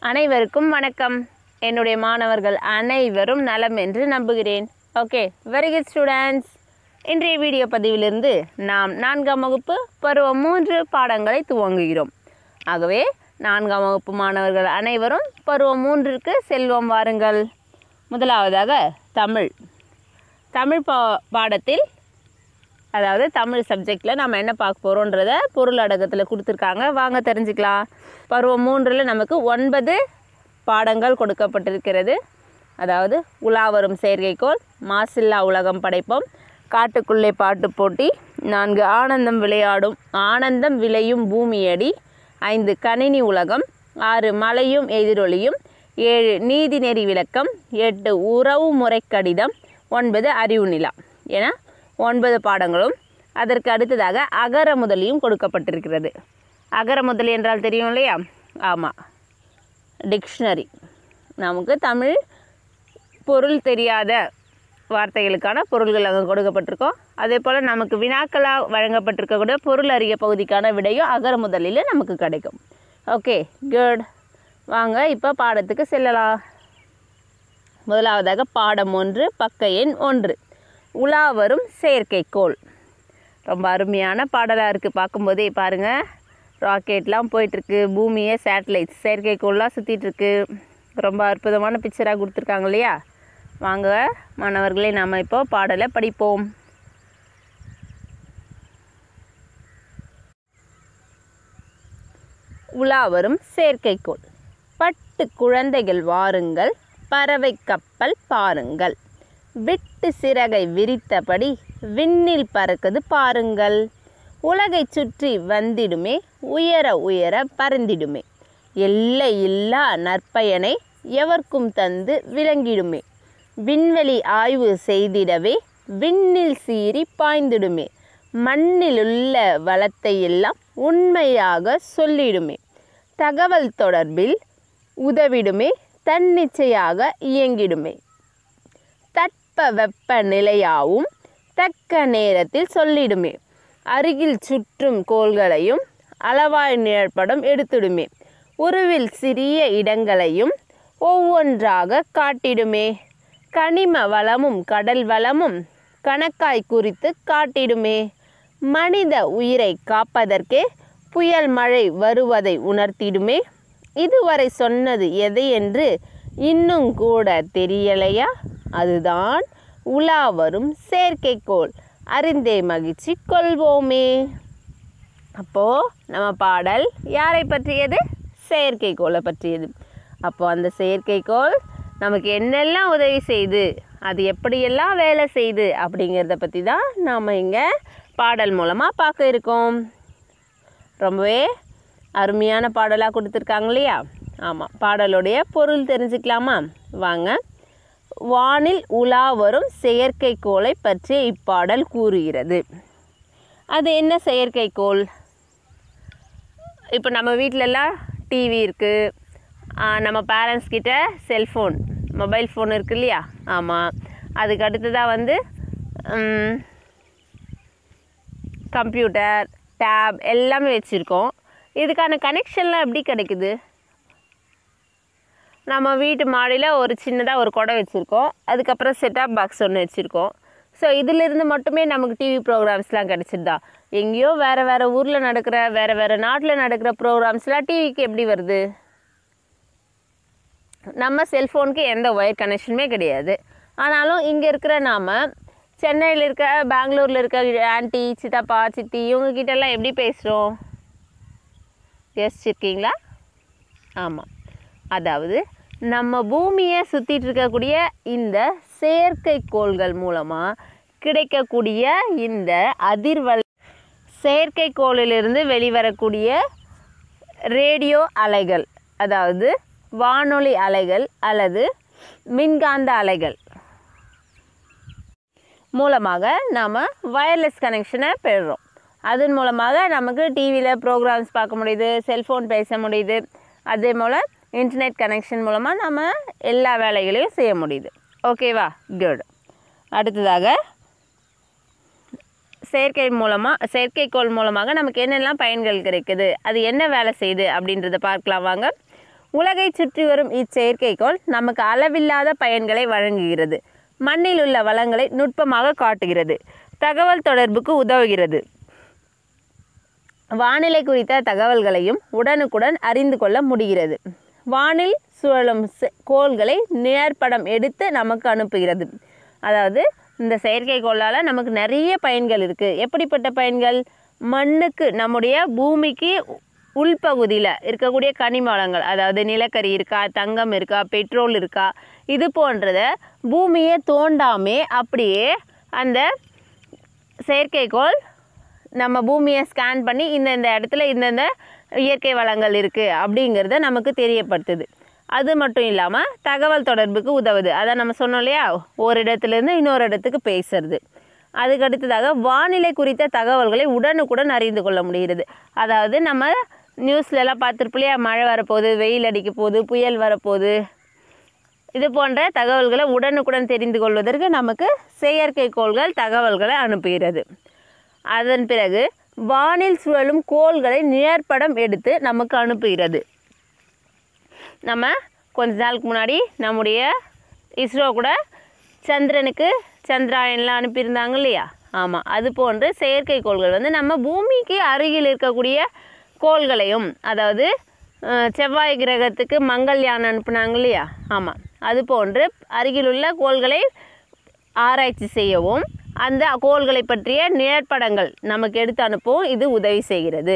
அனைவருக்கும் வணக்கம் என்னுடைய மாணவர்கள் அனைவரும் நலம் என்று நம்புகிறேன் ஓகே வெரி குட் ஸ்டூடெண்ட்ஸ் இன்றைய வீடியோ பதிவிலிருந்து நாம் நான்காம் வகுப்பு பருவம் மூன்று பாடங்களை துவங்குகிறோம் ஆகவே நான்காம் வகுப்பு மாணவர்கள் அனைவரும் பருவம் மூன்றிற்கு செல்வோம் வாருங்கள் முதலாவதாக தமிழ் தமிழ் பா பாடத்தில் அதாவது தமிழ் சப்ஜெக்டில் நம்ம என்ன பார்க்க போகிறோன்றத பொருள் அடக்கத்தில் கொடுத்துருக்காங்க வாங்க தெரிஞ்சுக்கலாம் பருவம் மூன்றில் நமக்கு ஒன்பது பாடங்கள் கொடுக்கப்பட்டிருக்கிறது அதாவது உலாவரும் செயற்கைக்கோள் மாசில்லா உலகம் படைப்போம் காட்டுக்குள்ளே பாட்டு போட்டி நான்கு ஆனந்தம் விளையாடும் ஆனந்தம் விளையும் பூமியடி ஐந்து கணினி உலகம் ஆறு மலையும் எதிரொலியும் ஏழு நீதிநெறி விளக்கம் எட்டு உறவு முறை கடிதம் ஒன்பது அறிவு நிலா என ஒன்பது பாடங்களும் அதற்கு அடுத்ததாக அகர முதலியும் கொடுக்கப்பட்டிருக்கிறது அகர முதலி என்றால் தெரியும் இல்லையா ஆமாம் டிக்ஷனரி நமக்கு தமிழ் பொருள் தெரியாத வார்த்தைகளுக்கான பொருள்கள் அங்கே கொடுக்கப்பட்டிருக்கோம் அதே போல் நமக்கு வினாக்களாக வழங்கப்பட்டிருக்கக்கூடிய பொருள் அறிய பகுதிக்கான விடையும் அகர முதலில் நமக்கு கிடைக்கும் ஓகே குட் வாங்க இப்போ பாடத்துக்கு செல்லலாம் முதலாவதாக பாடம் ஒன்று பக்க எண் ஒன்று உலா வரும் செயற்கைக்கோள் ரொம்ப அருமையான பாடலாக இருக்குது பார்க்கும்போதே பாருங்கள் ராக்கெட்லாம் போயிட்டுருக்கு பூமியை சேட்டலைட்ஸ் செயற்கைக்கோள்லாம் சுற்றிட்டுருக்கு ரொம்ப அற்புதமான பிக்சராக கொடுத்துருக்காங்க இல்லையா வாங்க மாணவர்களே நாம் இப்போ பாடலை படிப்போம் உலா வரும் செயற்கைக்கோள் பட்டு குழந்தைகள் வாருங்கள் பறவை கப்பல் பாருங்கள் விட்டு சிறகை விரித்தபடி விண்ணில் பறக்குது பாருங்கள் உலகை சுற்றி வந்திடுமே உயர உயர பறந்திடுமே எல்லை இல்லா நற்பயனை எவர்க்கும் தந்து விளங்கிடுமே விண்வெளி ஆய்வு செய்திடவே விண்ணில் சீறி பாய்ந்திடுமே மண்ணிலுள்ள வளத்தை எல்லாம் உண்மையாக சொல்லிடுமே தகவல் தொடர்பில் உதவிடுமே தன்னிச்சையாக இயங்கிடுமே தட்ப வெப்ப நிலையாவும் தக்க நேரத்தில் சொல்லிடுமே அருகில் சுற்றும் கோள்களையும் அளவாய் நிழற்படம் எடுத்திடுமே உருவில் சிறிய இடங்களையும் ஒவ்வொன்றாக காட்டிடுமே கனிம வளமும் கடல் வளமும் கணக்காய் குறித்து காட்டிடுமே மனித உயிரை காப்பதற்கே புயல் மழை வருவதை உணர்த்திடுமே இதுவரை சொன்னது எதை என்று இன்னும் கூட தெரியலையா அதுதான் உலா வரும் செயற்கைக்கோள் அறிந்தே மகிழ்ச்சி கொள்வோமே அப்போது நம்ம பாடல் யாரை பற்றியது செயற்கைக்கோளை பற்றியது அப்போ அந்த செயற்கைக்கோள் நமக்கு என்னெல்லாம் உதவி செய்யுது அது எப்படியெல்லாம் வேலை செய்யுது அப்படிங்கிறத பற்றி தான் நாம் இங்கே பாடல் மூலமாக பார்க்க இருக்கோம் ரொம்பவே அருமையான பாடலாக கொடுத்துருக்காங்க இல்லையா ஆமாம் பாடலுடைய பொருள் தெரிஞ்சுக்கலாமா வாங்க வானில் உலா வரும் செயற்கைக்கோளை பற்றி இப்பாடல் கூறுகிறது அது என்ன செயற்கைக்கோள் இப்போ நம்ம வீட்டிலலாம் டிவி இருக்குது நம்ம பேரண்ட்ஸ் கிட்ட செல்ஃபோன் மொபைல் ஃபோன் இருக்கு இல்லையா ஆமாம் அதுக்கு அடுத்ததாக வந்து கம்ப்யூட்டர் டேப் எல்லாமே வச்சுருக்கோம் இதுக்கான கனெக்ஷன்லாம் எப்படி கிடைக்குது நம்ம வீட்டு மாடியில் ஒரு சின்னதாக ஒரு குடம் வச்சுருக்கோம் அதுக்கப்புறம் செட்டாப் பாக்ஸ் ஒன்று வச்சுருக்கோம் ஸோ இதிலிருந்து மட்டுமே நமக்கு டிவி ப்ரோக்ராம்ஸ்லாம் கிடச்சிருதா எங்கேயோ வேறு வேறு ஊரில் நடக்கிற வேறு வேறு நாட்டில் நடக்கிற ப்ரோக்ராம்ஸ்லாம் டிவிக்கு எப்படி வருது நம்ம செல்ஃபோனுக்கு எந்த ஒயர் கனெக்ஷனுமே கிடையாது ஆனாலும் இங்கே இருக்கிற நாம் சென்னையில் இருக்க பெங்களூரில் இருக்க ஆன்ட்டி சித்தப்பா சித்தி இவங்கக்கிட்டலாம் எப்படி பேசுகிறோம் யோசிச்சிருக்கீங்களா ஆமாம் அதாவது நம்ம பூமியை சுற்றிட்டு இருக்கக்கூடிய இந்த செயற்கைக்கோள்கள் மூலமாக கிடைக்கக்கூடிய இந்த அதிர்வல் செயற்கைக்கோளிலிருந்து வெளிவரக்கூடிய ரேடியோ அலைகள் அதாவது வானொலி அலைகள் அல்லது மின்காந்த அலைகள் மூலமாக நாம் வயர்லெஸ் கனெக்ஷனை பெறுறோம் அதன் மூலமாக நமக்கு டிவியில் ப்ரோக்ராம்ஸ் பார்க்க முடியுது செல்ஃபோன் பேச முடியுது அதே போல் இன்டர்நெட் கனெக்ஷன் மூலமாக நம்ம எல்லா வேலைகளையும் செய்ய முடியுது ஓகேவா குட் அடுத்ததாக செயற்கை மூலமாக செயற்கைக்கோள் மூலமாக நமக்கு என்னெல்லாம் பயன்கள் கிடைக்குது அது என்ன வேலை செய்யுது அப்படின்றத பார்க்கலாம் வாங்க உலகை சுற்றி வரும் இச்செயற்கைக்கோள் நமக்கு அளவில்லாத பயன்களை வழங்குகிறது மண்ணில் உள்ள வளங்களை நுட்பமாக காட்டுகிறது தகவல் தொடர்புக்கு உதவுகிறது வானிலை குறித்த தகவல்களையும் உடனுக்குடன் அறிந்து கொள்ள முடிகிறது வானில் சுழலும் செ- கோள்களை நேர்படம் எடுத்து நமக்கு அனுப்புகிறது அதாவது இந்த செயற்கைக்கோளால் நமக்கு நிறைய பயன்கள் இருக்குது எப்படிப்பட்ட பயன்கள் மண்ணுக்கு நம்முடைய பூமிக்கு உ- உள்பகுதியில் இருக்கக்கூடிய கனிம வளங்கள் அதாவது நிலக்கரி இருக்கா தங்கம் இருக்கா பெட்ரோல் இருக்கா இது போன்றத பூமியை தோண்டாமே அப்படியே அந்த செயற்கைக்கோள் நம்ம பூமியை ஸ்கேன் பண்ணி இந்தந்த இடத்துல இந்தந்த இயற்கை வளங்கள் இருக்குது அப்படிங்கிறத நமக்கு தெரியப்படுத்துது அது மட்டும் இல்லாமல் தகவல் தொடர்புக்கு உதவுது அதான் நம்ம சொன்னோம் இல்லையா ஒரு இடத்துலேருந்து இன்னொரு இடத்துக்கு பேசுறது அதுக்கு அடுத்ததாக வானிலை குறித்த தகவல்களை உடனுக்குடன் அறிந்து கொள்ள முடிகிறது அதாவது நம்ம நியூஸ்ல எல்லாம் பார்த்துருப்போம் இல்லையா மழை வரப்போகுது வெயில் அடிக்க போகுது புயல் வரப்போகுது இது போன்ற தகவல்களை உடனுக்குடன் தெரிந்து கொள்வதற்கு நமக்கு செயற்கைக்கோள்கள் தகவல்களை அனுப்புகிறது அதன் பிறகு வானில் சுழலும் கோள்களை நேர்படம் எடுத்து நமக்கு அனுப்புகிறது நம்ம கொஞ்ச நாளுக்கு முன்னாடி நம்முடைய இஸ்ரோ கூட சந்திரனுக்கு சந்திராயன்லாம் அனுப்பியிருந்தாங்க இல்லையா ஆமாம் அது போன்று செயற்கைக்கோள்கள் வந்து நம்ம பூமிக்கு அருகில் இருக்கக்கூடிய கோள்களையும் அதாவது அஹ், செவ்வாய் கிரகத்துக்கு மங்கள்யான் அனுப்புனாங்க இல்லையா ஆமாம் அது போன்று அருகிலுள்ள கோள்களை ஆராய்ச்சி செய்யவும் அந்த கோள்களை பற்றிய நேர்படங்கள் நமக்கு எடுத்து அனுப்பவும் இது உதவி செய்கிறது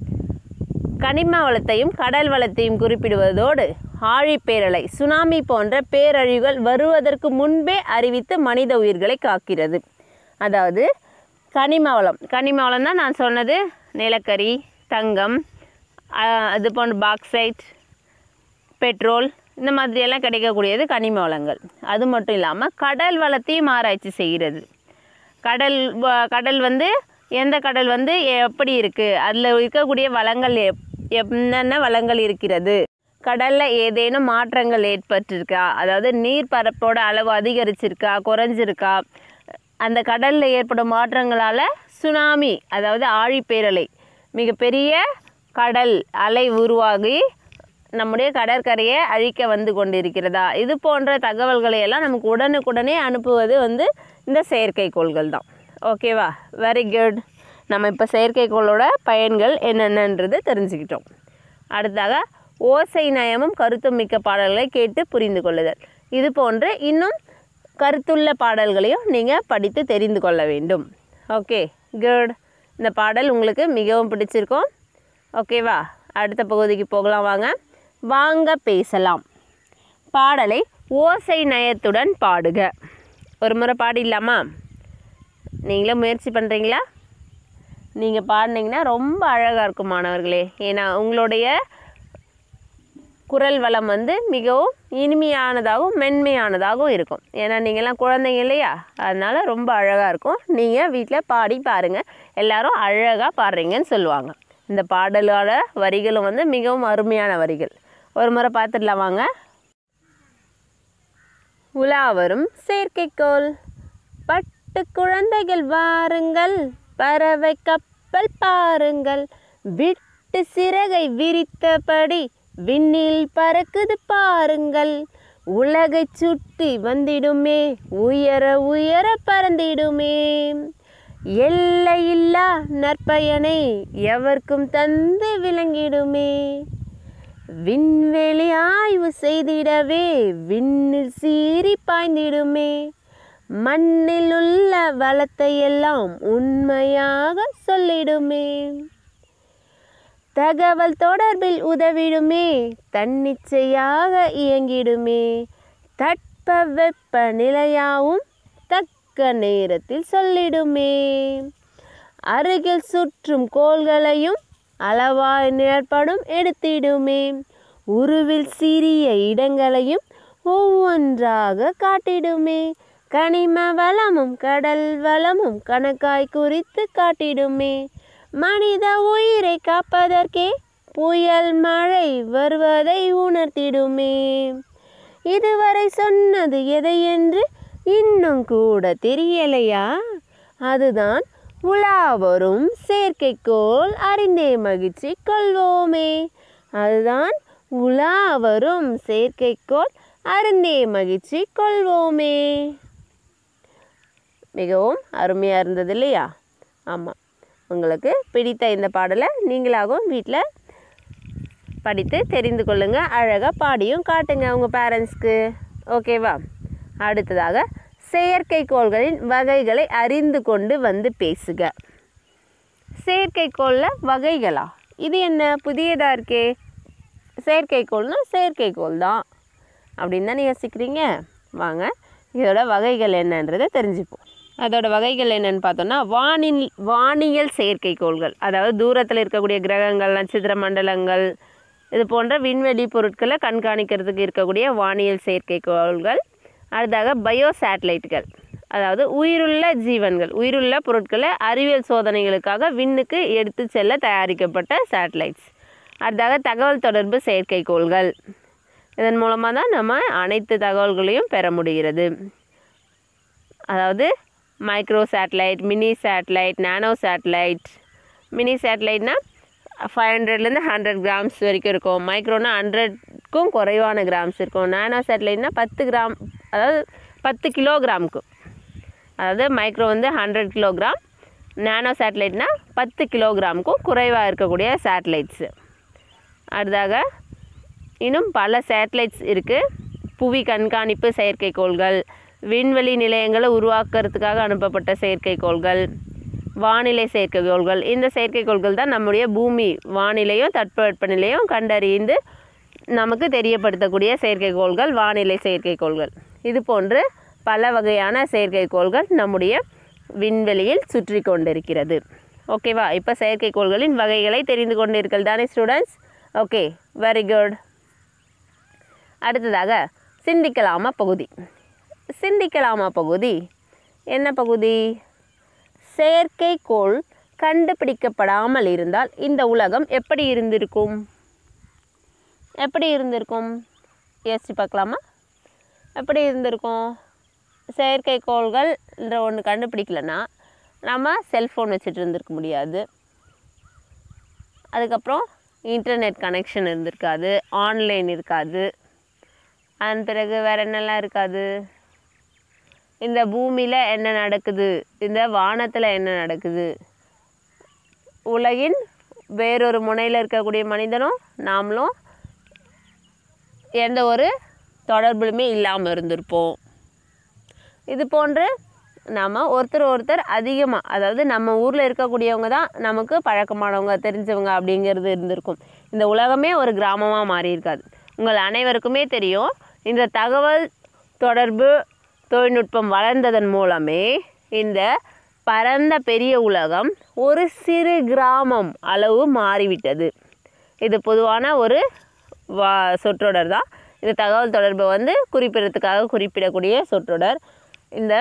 கனிம வளத்தையும் கடல் வளத்தையும் குறிப்பிடுவதோடு ஆழிப்பேரலை சுனாமி போன்ற பேரழிவுகள் வருவதற்கு முன்பே அறிவித்து மனித உயிர்களை காக்கிறது அதாவது கனிம வளம் கனிம வளம் தான் நான் சொன்னது நிலக்கரி தங்கம் ஆஹ், அது போன்ற பாக்சைட் பெட்ரோல் இந்த மாதிரியெல்லாம் கிடைக்கக்கூடியது கனிம வளங்கள் அது மட்டும் இல்லாமல் கடல் வளத்தையும் ஆராய்ச்சி செய்கிறது கடல் வ- கடல் வந்து எந்த கடல் வந்து எப்படி இருக்குது அதில் இருக்கக்கூடிய வளங்கள் எப் என்னென்ன வளங்கள் இருக்கிறது கடலில் ஏதேனும் மாற்றங்கள் ஏற்பட்டிருக்கா அதாவது நீர் பரப்போட அளவு அதிகரிச்சிருக்கா குறைஞ்சிருக்கா அந்த கடலில் ஏற்படும் மாற்றங்களால் சுனாமி அதாவது ஆழிப்பேரலை மிகப்பெரிய கடல் அலை உருவாகி நம்முடைய கடற்கரையை அழிக்க வந்து கொண்டிருக்கிறதா இது போன்ற தகவல்களை எல்லாம் நமக்கு உடனுக்குடனே அனுப்புவது வந்து இந்த செயற்கைக்கோள்கள் தான் ஓகேவா வெரி குட் நம்ம இப்போ செயற்கைக்கோளோட பயன்கள் என்னென்னன்றது தெரிஞ்சுக்கிட்டோம் அடுத்தாக ஓசை நயமும் கருத்தும் மிக்க பாடல்களை கேட்டு புரிந்து கொள்ளுதல் இது போன்று இன்னும் கருத்துள்ள பாடல்களையும் நீங்கள் படித்து தெரிந்து கொள்ள வேண்டும் ஓகே குட் இந்த பாடல் உங்களுக்கு மிகவும் பிடிச்சிருக்கும் ஓகேவா அடுத்த பகுதிக்கு போகலாம் வாங்க வாங்க பேசலாம் பாடலை ஓசை நயத்துடன் பாடுக ஒரு முறை பாடிடலாமா நீங்களே முயற்சி பண்ணுறீங்களா நீங்கள் பாடினீங்கன்னா ரொம்ப அழகாக இருக்கும் மாணவர்களே ஏன்னா உங்களுடைய குரல் வளம் வந்து மிகவும் இனிமையானதாகவும் மென்மையானதாகவும் இருக்கும் ஏன்னா நீங்கள்லாம் குழந்தைங்க இல்லையா அதனால் ரொம்ப அழகாக இருக்கும் நீங்கள் வீட்டில் பாடி பாருங்கள் எல்லாரும் அழகாக பாடுறீங்கன்னு சொல்லுவாங்க இந்த பாடலோட வரிகளும் வந்து மிகவும் அருமையான வரிகள் ஒரு முறை பார்த்துடலாம் வாங்க உலா வரும் செயற்கைக்கோள் பட்டு குழந்தைகள் வாருங்கள் பறவை கப்பல் பாருங்கள் விட்டு சிறகை விரித்தபடி விண்ணில் பறக்குது பாருங்கள் உலகை சுற்றி வந்திடுமே உயர உயர பறந்திடுமே எல்லையில்லா நற்பயனை எவர்க்கும் தந்து விளங்கிடுமே விண்வெளி ஆய்வு செய்திடவே விண்ணில் சீறி பாய்ந்திடுமே மண்ணில் உள்ள வளத்தை எல்லாம் உண்மையாக சொல்லிடுமே தகவல் தொடர்பில் உதவிடுமே தன்னிச்சையாக இயங்கிடுமே தட்ப வெப்ப நிலையாவும் தக்க நேரத்தில் சொல்லிடுமே அருகில் சுற்றும் கோள்களையும் அளவாய் நேர்படும் எடுத்திடுமே உருவில் சிறிய இடங்களையும் ஒவ்வொன்றாக காட்டிடுமே கனிம வளமும் கடல் வளமும் கணக்காய் குறித்து காட்டிடுமே மனித உயிரை காப்பதற்கே புயல் மழை வருவதை உணர்த்திடுமே இதுவரை சொன்னது எதை என்று இன்னும் கூட தெரியலையா அதுதான் உலா வரும் செயற்கைக்கோள் அறிந்தே மகிழ்ச்சி கொள்வோமே அதுதான் உலா வரும் செயற்கைக்கோள் அருந்தே மகிழ்ச்சி கொள்வோமே மிகவும் அருமையாக இருந்தது இல்லையா ஆமாம் உங்களுக்கு பிடித்த இந்த பாடலை நீங்களாகவும் வீட்டில் படித்து தெரிந்து கொள்ளுங்கள் அழகாக பாடியும் காட்டுங்க உங்கள் பேரண்ட்ஸ்க்கு ஓகேவா அடுத்ததாக செயற்கைக்கோள்களின் வகைகளை அறிந்து கொண்டு வந்து பேசுக செயற்கைக்கோளில் வகைகளா இது என்ன புதியதாக இருக்கே செயற்கைக்கோள்னா செயற்கைக்கோள் தான் அப்படின்னு தானே யோசிக்கிறீங்க வாங்க இதோட வகைகள் என்னன்றதை தெரிஞ்சுப்போம் அதோட வகைகள் என்னன்னு பார்த்தோம்னா வானில் வானியல் செயற்கைக்கோள்கள் அதாவது தூரத்தில் இருக்கக்கூடிய கிரகங்கள் நட்சத்திர மண்டலங்கள் இது போன்ற விண்வெளி பொருட்களை கண்காணிக்கிறதுக்கு இருக்கக்கூடிய வானியல் செயற்கைக்கோள்கள் அடுத்தாக பயோ சேட்டலைட்டுகள் அதாவது உயிருள்ள ஜீவன்கள் உயிருள்ள பொருட்களை அறிவியல் சோதனைகளுக்காக விண்ணுக்கு எடுத்து செல்ல தயாரிக்கப்பட்ட சேட்டலைட்ஸ் அடுத்தாக தகவல் தொடர்பு செயற்கைக்கோள்கள் இதன் மூலமாக தான் நம்ம அனைத்து தகவல்களையும் பெற முடிகிறது அதாவது micro satellite mini satellite nano satellite mini சேட்டலைட்னா ஃபைவ் ஹண்ட்ரட்லேருந்து ஹண்ட்ரட் கிராம்ஸ் வரைக்கும் இருக்கும் மைக்ரோனா ஹண்ட்ரட்க்கும் குறைவான கிராம்ஸ் இருக்கும் நானோ சேட்டலைட்னா பத்து கிராம் அதாவது பத்து கிலோகிராமுக்கு அதாவது மைக்ரோ வந்து ஹண்ட்ரட் கிலோகிராம் நானோ சேட்டலைட்னா பத்து கிலோகிராமுக்கும் குறைவாக இருக்கக்கூடிய சேட்டலைட்ஸு அடுத்தாக இன்னும் பல சேட்டலைட்ஸ் இருக்குது புவி கண்காணிப்பு செயற்கைக்கோள்கள் விண்வெளி நிலையங்களை உருவாக்குறதுக்காக அனுப்பப்பட்ட செயற்கைக்கோள்கள் வானிலை செயற்கைக்கோள்கள் இந்த செயற்கைக்கோள்கள் தான் நம்முடைய பூமி வானிலையும் தட்பவெப்பநிலையும் கண்டறிந்து நமக்கு தெரியப்படுத்தக்கூடிய செயற்கைக்கோள்கள் வானிலை செயற்கைக்கோள்கள் இது போன்று பல வகையான செயற்கைக்கோள்கள் நம்முடைய விண்வெளியில் சுற்றி கொண்டிருக்கிறது ஓகேவா இப்போ செயற்கைக்கோள்களின் வகைகளை தெரிந்து கொண்டீர்கள் தானே ஸ்டூடெண்ட்ஸ் ஓகே வெரி குட் அடுத்ததாக சிந்திக்கலாமா பகுதி சிந்திக்கலாமா பகுதி என்ன பகுதி செயற்கைக்கோள் கண்டுபிடிக்கப்படாமல் இருந்தால் இந்த உலகம் எப்படி இருந்திருக்கும் எப்படி இருந்திருக்கும் யோசிச்சு பார்க்கலாமா எப்படி இருந்திருக்கும் செயற்கைக்கோள்கள்ன்ற ஒன்று கண்டுபிடிக்கலன்னா நம்ம செல்ஃபோன் வச்சுட்டு இருந்திருக்க முடியாது அதுக்கப்புறம் இன்டர்நெட் கனெக்ஷன் இருந்திருக்காது ஆன்லைன் இருக்காது அதன் பிறகு வேறு என்னெல்லாம் இருக்காது இந்த பூமியில் என்ன நடக்குது இந்த வானத்தில் என்ன நடக்குது உலகின் வேறொரு முனையில் இருக்கக்கூடிய மனிதனும் நாமளும் எந்த ஒரு தொடர்புலுமே இல்லாமல் இருந்திருப்போம் இது போன்று நாம் ஒருத்தர் ஒருத்தர் அதிகமாக அதாவது நம்ம ஊரில் இருக்கக்கூடியவங்க தான் நமக்கு பழக்கமானவங்க தெரிஞ்சவங்க அப்படிங்கிறது இருந்திருக்கும் இந்த உலகமே ஒரு கிராமமாக மாறி இருக்காது உங்கள் அனைவருக்குமே தெரியும் இந்த தகவல் தொடர்பு தொழில்நுட்பம் வளர்ந்ததன் மூலமே இந்த பரந்த பெரிய உலகம் ஒரு சிறு கிராமம் அளவு மாறிவிட்டது இது பொதுவான ஒரு வா சொற்றொடர் தான் இந்த தகவல் தொடர்பை வந்து குறிப்பிடறதுக்காக குறிப்பிடக்கூடிய சொற்றொடர் இந்த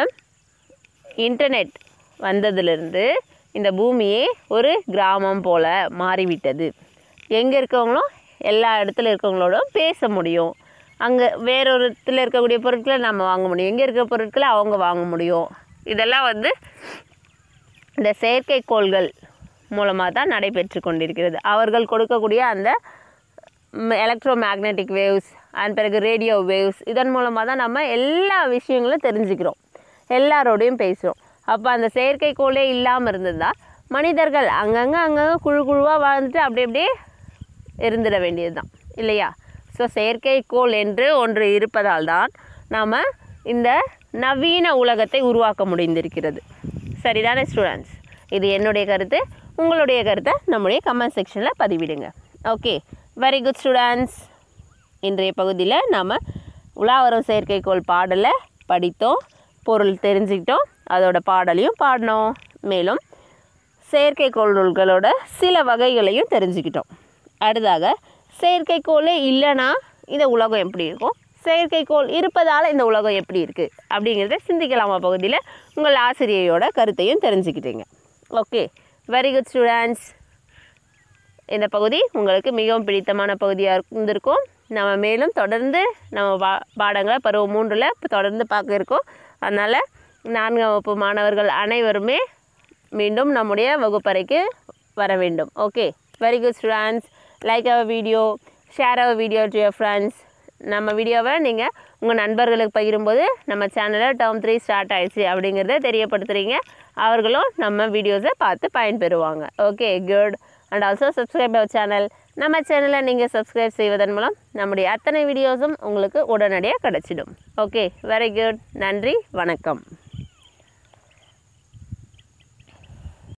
இன்டர்நெட் வந்ததிலிருந்து இந்த பூமியே ஒரு கிராமம் போல மாறிவிட்டது எங்கே இருக்கவங்களும் எல்லா இடத்துல இருக்கவங்களோடும் பேச முடியும் அங்கே வேறொரு இடத்துல இருக்கக்கூடிய பொருட்களை நம்ம வாங்க முடியும் எங்கே இருக்கிற பொருட்களை அவங்க வாங்க முடியும் இதெல்லாம் வந்து இந்த செயற்கைக்கோள்கள் மூலமாக தான் நடைபெற்று கொண்டிருக்கிறது அவர்கள் கொடுக்கக்கூடிய அந்த எலக்ட்ரோ மேக்னெட்டிக் வேவ்ஸ் அண்ட் பிறகு ரேடியோ வேவ்ஸ் இதன் மூலமாக தான் நம்ம எல்லா விஷயங்களும் தெரிஞ்சுக்கிறோம் எல்லாரோடையும் பேசுகிறோம் அப்போ அந்த செயற்கைக்கோளே இல்லாமல் இருந்ததா மனிதர்கள் அங்கங்கே அங்கங்கே குழு குழுவாக வாழ்ந்துட்டு அப்படி அப்படியே இருந்துட வேண்டியது தான் இல்லையா ஸோ செயற்கைக்கோள் என்று ஒன்று இருப்பதால் தான் நாம் இந்த நவீன உலகத்தை உருவாக்க முடிந்திருக்கிறது சரிதானே ஸ்டூடெண்ட்ஸ் இது என்னுடைய கருத்து உங்களுடைய கருத்தை நம்முடைய கமெண்ட் செக்ஷனில் பதிவிடுங்க ஓகே வெரி குட் ஸ்டூடெண்ட்ஸ் இன்றைய பகுதியில் நாம் உலாவரும் செயற்கைக்கோள் பாடலை படித்தோம் பொருள் தெரிஞ்சுக்கிட்டோம் அதோட பாடலையும் பாடினோம் மேலும் செயற்கைக்கோள்களோட சில வகைகளையும் தெரிஞ்சுக்கிட்டோம் அடுத்ததாக செயற்கைக்கோளே இல்லைன்னா இந்த உலகம் எப்படி இருக்கும் செயற்கைக்கோள் இருப்பதால் இந்த உலகம் எப்படி இருக்குது அப்படிங்கிறத சிந்திக்கலாமா பகுதியில் உங்கள் ஆசிரியையோட கருத்தையும் தெரிஞ்சுக்கிட்டீங்க ஓகே வெரி குட் ஸ்டூடெண்ட்ஸ் இந்த பகுதி உங்களுக்கு மிகவும் பிடித்தமான பகுதியாக இருந்திருக்கும் நம்ம மேலும் தொடர்ந்து நம்ம பா பாடங்களை பருவம் மூன்றில் தொடர்ந்து பார்க்க இருக்கோம் அதனால் நான்காம் வகுப்பு மாணவர்கள் அனைவருமே மீண்டும் நம்முடைய வகுப்பறைக்கு வர வேண்டும் okay very good students like our video share our video to your friends நம்ம வீடியோவை நீங்கள் உங்கள் நண்பர்களுக்கு பகிரும்போது நம்ம சேனலில் டேர்ம் த்ரீ ஸ்டார்ட் ஆயிடுச்சு அப்படிங்கிறத தெரியப்படுத்துகிறீங்க அவர்களும் நம்ம வீடியோஸை பார்த்து பயன்பெறுவாங்க okay good and also subscribe our channel நம்ம சேனலை நீங்கள் சப்ஸ்கிரைப் செய்வதன் மூலம் நம்முடைய அத்தனை வீடியோஸும் உங்களுக்கு உடனடியாக கிடச்சிடும் ஓகே வெரி குட் நன்றி வணக்கம்